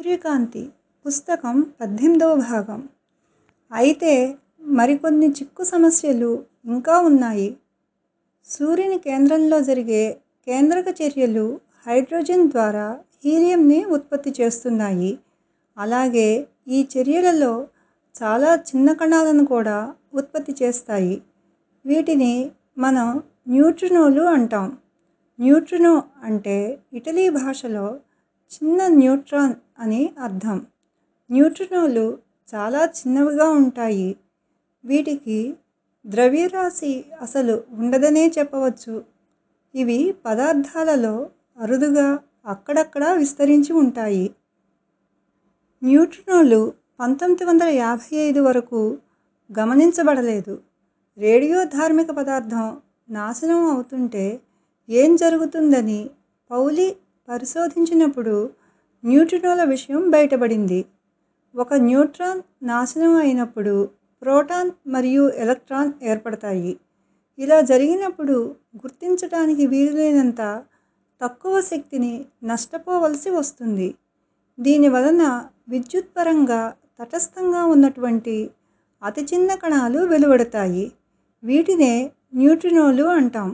సూర్యకాంతి పుస్తకం పద్దెనిమిదవ భాగం అయితే మరికొన్ని చిక్కు సమస్యలు ఇంకా ఉన్నాయి సూర్యుని కేంద్రంలో జరిగే కేంద్రక చర్యలు హైడ్రోజన్ ద్వారా హీలియంని ఉత్పత్తి చేస్తున్నాయి అలాగే ఈ చర్యలలో చాలా చిన్న కణాలను కూడా ఉత్పత్తి చేస్తాయి వీటిని మనం న్యూట్రినోలు అంటాం న్యూట్రినో అంటే ఇటలీ భాషలో చిన్న న్యూట్రాన్ అని అర్థం న్యూట్రినోలు చాలా చిన్నవిగా ఉంటాయి వీటికి ద్రవ్యరాశి అసలు ఉండదనే చెప్పవచ్చు ఇవి పదార్థాలలో అరుదుగా అక్కడక్కడ విస్తరించి ఉంటాయి న్యూట్రినోలు పంతొమ్మిది వందల యాభై ఐదు వరకు గమనించబడలేదు రేడియోధార్మిక పదార్థం నాశనం అవుతుంటే ఏం జరుగుతుందని పౌలి పరిశోధించినప్పుడు న్యూట్రినోల విషయం బయటపడింది ఒక న్యూట్రాన్ నాశనం అయినప్పుడు ప్రోటాన్ మరియు ఎలక్ట్రాన్ ఏర్పడతాయి ఇలా జరిగినప్పుడు గుర్తించటానికి వీలులేనంత తక్కువ శక్తిని నష్టపోవలసి వస్తుంది దీని వలన విద్యుత్పరంగా తటస్థంగా ఉన్నటువంటి అతి చిన్న కణాలు వెలువడతాయి వీటినే న్యూట్రినోలు అంటాం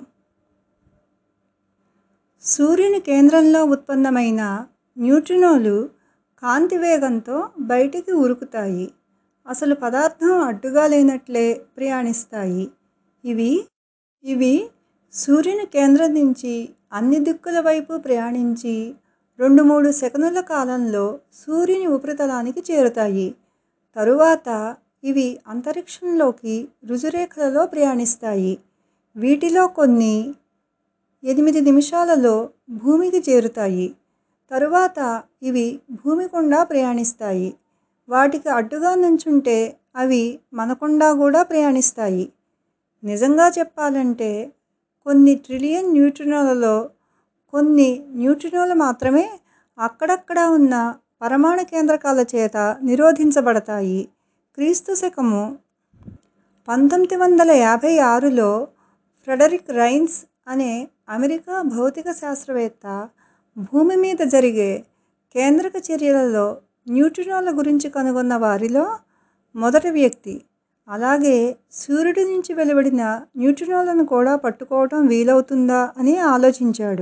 సూర్యుని కేంద్రంలో ఉత్పన్నమైన న్యూట్రినోలు కాంతి వేగంతో బయటికి ఉరుకుతాయి అసలు పదార్థం అడ్డుగా లేనట్లే ప్రయాణిస్తాయి ఇవి ఇవి సూర్యుని కేంద్రం నుంచి అన్ని దిక్కుల వైపు ప్రయాణించి రెండు మూడు సెకనుల కాలంలో సూర్యుని ఉపరితలానికి చేరుతాయి తరువాత ఇవి అంతరిక్షంలోకి రుజురేఖలలో ప్రయాణిస్తాయి వీటిలో కొన్ని ఎనిమిది నిమిషాలలో భూమికి చేరుతాయి తరువాత ఇవి భూమి గుండా ప్రయాణిస్తాయి వాటికి అడ్డుగా నుంచుంటే అవి మన గుండా కూడా ప్రయాణిస్తాయి నిజంగా చెప్పాలంటే కొన్ని ట్రిలియన్ న్యూట్రినోలలో కొన్ని న్యూట్రినోలు మాత్రమే అక్కడక్కడ ఉన్న పరమాణు కేంద్రకాల చేత నిరోధించబడతాయి క్రీస్తు శకము పంతొమ్మిది వందల యాభై ఆరులో ఫ్రెడరిక్ రైన్స్ అనే అమెరికా భౌతిక శాస్త్రవేత్త భూమి మీద జరిగే కేంద్రక చర్యలలో న్యూట్రినోల గురించి కనుగొన్న వారిలో మొదటి వ్యక్తి అలాగే సూర్యుడి నుంచి వెలువడిన న్యూట్రినోలను కూడా పట్టుకోవటం వీలవుతుందా అని ఆలోచించాడు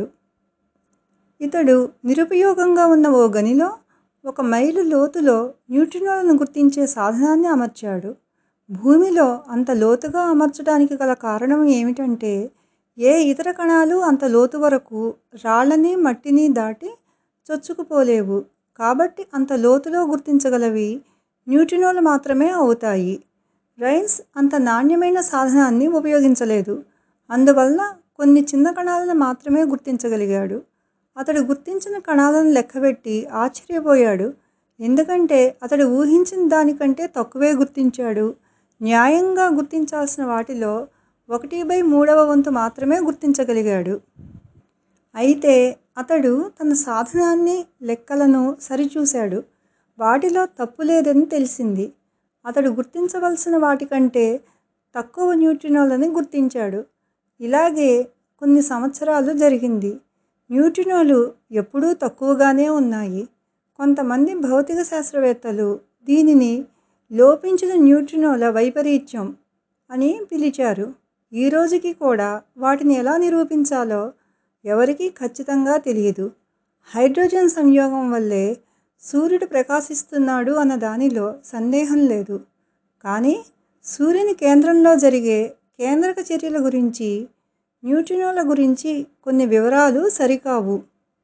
ఇతడు నిరుపయోగంగా ఉన్న ఓ గనిలో ఒక మైలు లోతులో న్యూట్రినోలను గుర్తించే సాధనాన్ని అమర్చాడు భూమిలో అంత లోతుగా అమర్చడానికి గల కారణం ఏమిటంటే ఏ ఇతర కణాలు అంత లోతు వరకు రాళ్ళని మట్టిని దాటి చొచ్చుకుపోలేవు కాబట్టి అంత లోతులో గుర్తించగలవి న్యూట్రినోలు మాత్రమే అవుతాయి రైన్స్ అంత నాణ్యమైన సాధనాన్ని ఉపయోగించలేదు అందువల్ల కొన్ని చిన్న కణాలను మాత్రమే గుర్తించగలిగాడు అతడు గుర్తించిన కణాలను లెక్కపెట్టి ఆశ్చర్యపోయాడు ఎందుకంటే అతడు ఊహించిన దానికంటే తక్కువే గుర్తించాడు న్యాయంగా గుర్తించాల్సిన వాటిలో ఒకటి బై మూడవ వంతు మాత్రమే గుర్తించగలిగాడు అయితే అతడు తన సాధనాన్ని లెక్కలను సరిచూశాడు వాటిలో తప్పు లేదని తెలిసింది అతడు గుర్తించవలసిన వాటికంటే తక్కువ న్యూట్రినోలని గుర్తించాడు ఇలాగే కొన్ని సంవత్సరాలు జరిగింది న్యూట్రినోలు ఎప్పుడూ తక్కువగానే ఉన్నాయి కొంతమంది భౌతిక శాస్త్రవేత్తలు దీనిని లోపించిన న్యూట్రినోల వైపరీత్యం అని పిలిచారు ఈ రోజుకి కూడా వాటిని ఎలా నిరూపించాలో ఎవరికీ ఖచ్చితంగా తెలియదు హైడ్రోజన్ సంయోగం వల్లే సూర్యుడు ప్రకాశిస్తున్నాడు అన్న దానిలో సందేహం లేదు కానీ సూర్యుని కేంద్రంలో జరిగే కేంద్రక చర్యల గురించి న్యూట్రినోల గురించి కొన్ని వివరాలు సరికావు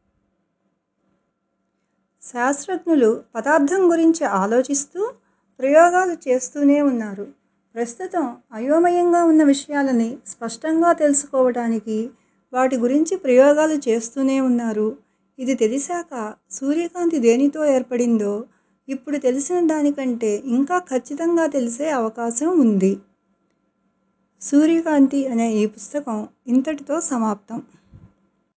శాస్త్రజ్ఞులు పదార్థం గురించి ఆలోచిస్తూ ప్రయోగాలు చేస్తూనే ఉన్నారు ప్రస్తుతం అయోమయంగా ఉన్న విషయాలని స్పష్టంగా తెలుసుకోవడానికి వాటి గురించి ప్రయోగాలు చేస్తూనే ఉన్నారు ఇది తెలిసాక సూర్యకాంతి దేనితో ఏర్పడిందో ఇప్పుడు తెలిసిన దానికంటే ఇంకా ఖచ్చితంగా తెలిసే అవకాశం ఉంది సూర్యకాంతి అనే ఈ పుస్తకం ఇంతటితో సమాప్తం